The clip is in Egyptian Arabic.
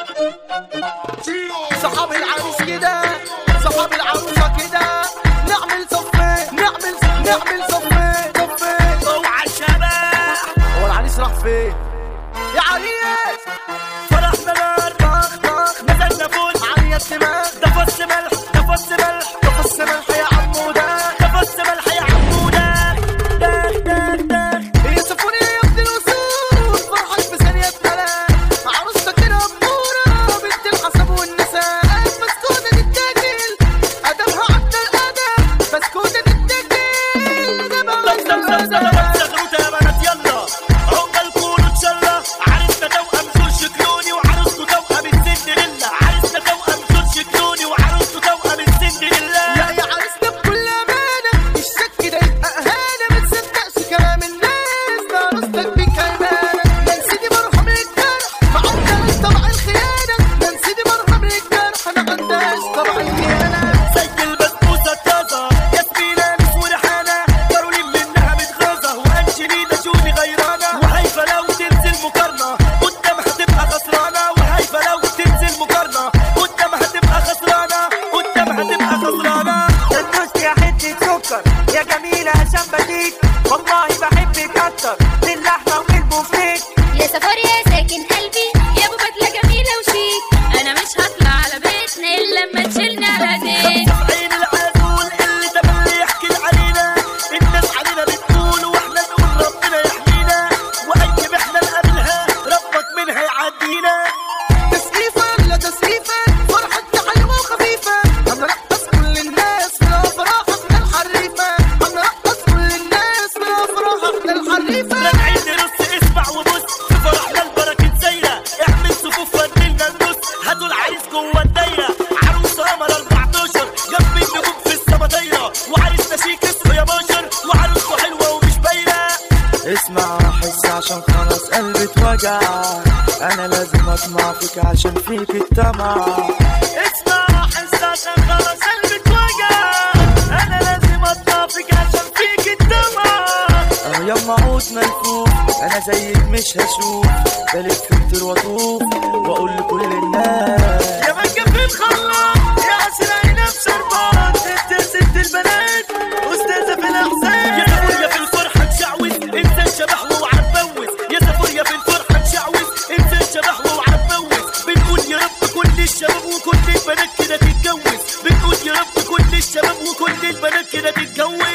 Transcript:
صحاب العروس كده صحاب العروسة كده نعمل صفين نعمل نعمل صفين صفين اوعى الشباب هو العريس راح فين؟ يا عريس فرحنا نار طخ طخ نزلنا فول علي الدماغ ده فص ملح ده فص ملح تفص ملح يا عمو ده ده فص ملح يا عمودة داخ داخ داخ هي سفوني يا ابن الوصول فرحك في ثانية تلاقي عروستك كده أمورة بنت الحسب والنساء مسكونة تتاكل أدبها عدى الأدب مسكونة تتاكل أدبها طب عدى طب طب طب الأدب زغروطة يا بنات يلا عقبال كله اتشلى عريسنا توأم جورج كلوني وعروسته توأم السندريلا عريسنا توأم جورج كلوني وعروسته توأم السندريلا لا يا عريسنا بكل أمانة الشك ده يبقى إهانة ما تصدقش كلام الناس ده عروستك بيك هيمانة يا سيدي مرحم للجرح ما عندهاش طبع الخيانة يا سيدي مرحم للجرح ما عندهاش طبع الخيانة زي البسبوسة الطازة ياسمينة مش وريحانة كارولين منها متغاظة وأنجلينا جولي غيرانة وهيفا لو تنزل مقارنة قدامها تبقى خسرانة وهيفا لو تنزل مقارنة قدامها تبقى خسرانة قدامها تبقى خسرانة تدوس يا حتة سكر يا جميلة عشان بديك والله بحبك أكتر من اللحمة والبوفتيك يا سفر يا ساكن قلبي يا ابو بدله جميله وشيك انا مش هطلع على بيتنا الا لما تشيلني على زين في عين العسول اللي تملي يحكي علينا الناس علينا بتقول واحنا نقول ربنا يحمينا واي احنا نقابلها ربك منها يعدينا تسقيفة ولا تسقيفة فرحتنا حلوة وخفيفة هنرقص كل الناس في الأفراح احنا الحريفة هنرقص كل الناس في الأفراح احنا الحريفة راجعين نرص اسمع وبص في فرحنا البركة زايرة اعمل صفوف فنلنا النص هاتوا العريس جوه الدايرة عروسة قمر 14 جنب النجوم في السما دايرة وعريسنا شيك اسمه يا بشر وعروسته حلوة ومش باينة اسمع احس عشان خلاص قلبي اتوجع انا لازم اطمع فيك عشان فيك الطمع اسمع احس عشان خلاص قلبي اتوجع انا لازم اطفيك عشان فيك الدمع اه يما عود ملفوف انا زيك مش هشوف بلف كتير واطوف واقول لكل الناس يا مكة في الخلاط يا عسل نفس شربات انت ست البنات استاذة في الاحسان يا سفوريا في الفرحة تشعوذ انت الشبح وعبوز يا سفوريا في الفرحة تشعوذ انت الشبح وعبوز بنقول يا رب كل الشباب وكل البنات كده تتجوز بنقول يا رب كل الشباب وكل البنات كده تتجوز